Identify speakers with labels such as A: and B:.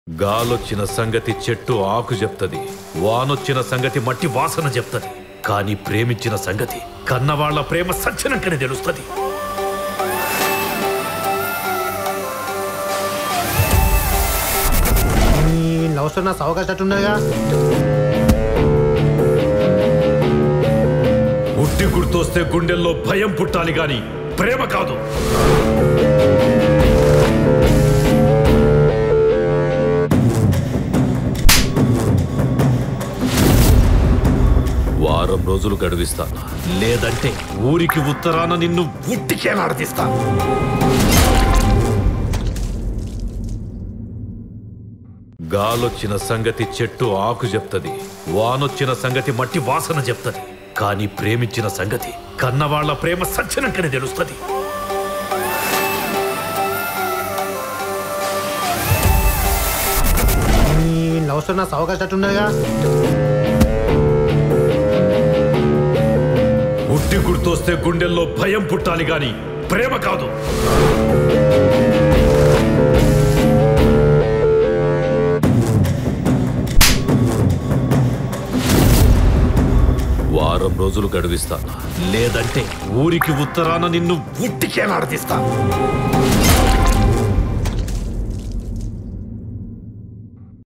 A: గాలొచ్చిన సంగతి చెట్టు ఆకు చెప్తది వానొచ్చిన సంగతి మట్టి వాసన చెప్తది కానీ ప్రేమించిన సంగతి కన్నవాళ్ల ప్రేమ సచ్చినంకనే తెలుస్తుంది
B: లవ్ స్టోరీ నా అవకాశం
A: ఉట్టి గుర్తొస్తే గుండెల్లో భయం పుట్టాలి గాని ప్రేమ కాదు వారం రోజులు గడువిస్తాను లేదంటే ఊరికి ఉత్తరాన నిన్ను ఉట్టికేలాడదీస్తా గాలొచ్చిన సంగతి చెట్టు ఆకు చెప్తది వానొచ్చిన సంగతి మట్టి వాసన చెప్తది కానీ ప్రేమించిన సంగతి కన్నవాళ్ల ప్రేమ సచ్చినంకనే తెలుస్తుంది
B: లవ్ స్టోరీ నా అవకాశం
A: ఉట్టి గుర్తొస్తే గుండెల్లో భయం పుట్టాలి గాని ప్రేమ కాదు వారం రోజులు గడువిస్తాను లేదంటే ఊరికి ఉత్తరాన నిన్ను ఉట్టికేలాడదీస్తా